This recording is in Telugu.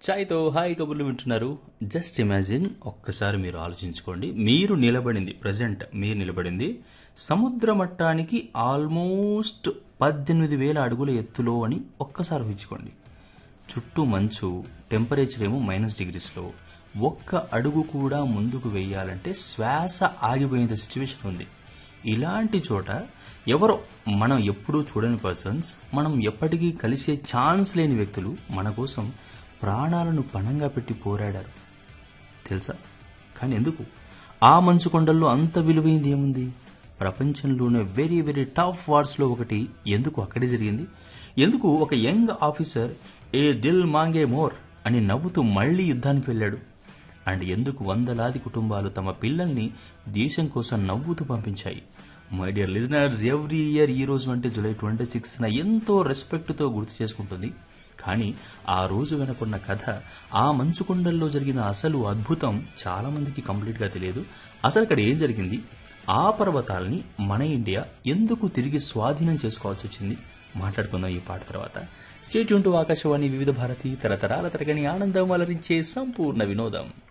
చాయ్తో హాయ్ కబుర్లు వింటున్నారు జస్ట్ ఇమాజిన్ ఒక్కసారి మీరు ఆలోచించుకోండి మీరు నిలబడింది ప్రజెంట్ మీరు నిలబడింది సముద్ర మట్టానికి ఆల్మోస్ట్ పద్దెనిమిది వేల అడుగుల ఎత్తులో అని ఒక్కసారి ఊహించుకోండి చుట్టూ మంచు టెంపరేచర్ ఏమో మైనస్ డిగ్రీస్లో ఒక్క అడుగు కూడా ముందుకు వెయ్యాలంటే శ్వాస ఆగిపోయేంత సిచ్యువేషన్ ఉంది ఇలాంటి చోట ఎవరో మనం ఎప్పుడూ చూడని పర్సన్స్ మనం ఎప్పటికీ కలిసే ఛాన్స్ లేని వ్యక్తులు మన కోసం ప్రాణాలను పణంగా పెట్టి పోరాడారు తెలుసా కానీ ఎందుకు ఆ మంచు కొండల్లో అంత విలువైంది ఏముంది ప్రపంచంలోనే వెరీ వెరీ టఫ్ వార్స్లో ఒకటి ఎందుకు అక్కడే జరిగింది ఎందుకు ఒక యంగ్ ఆఫీసర్ ఏ దిల్ మాంగే మోర్ అని నవ్వుతూ మళ్లీ యుద్ధానికి వెళ్ళాడు అండ్ ఎందుకు వందలాది కుటుంబాలు తమ పిల్లల్ని దేశం కోసం నవ్వుతూ పంపించాయి my dear listeners every year ఈ రోజు అంటే జూలై ట్వంటీ సిక్స్న ఎంతో రెస్పెక్ట్తో గుర్తు చేసుకుంటుంది కానీ ఆ రోజు వెనకున్న కథ ఆ మంచు కొండల్లో జరిగిన అసలు అద్భుతం చాలా మందికి కంప్లీట్గా తెలియదు అసలు ఇక్కడ ఏం జరిగింది ఆ పర్వతాల్ని మన ఇండియా ఎందుకు తిరిగి స్వాధీనం చేసుకోవాల్సి వచ్చింది మాట్లాడుకుందాం ఈ పాట తర్వాత స్టేట్ యూన్ టు ఆకాశవాణి వివిధ భారతి తరతరాల తరగని ఆనందం అలరించే సంపూర్ణ వినోదం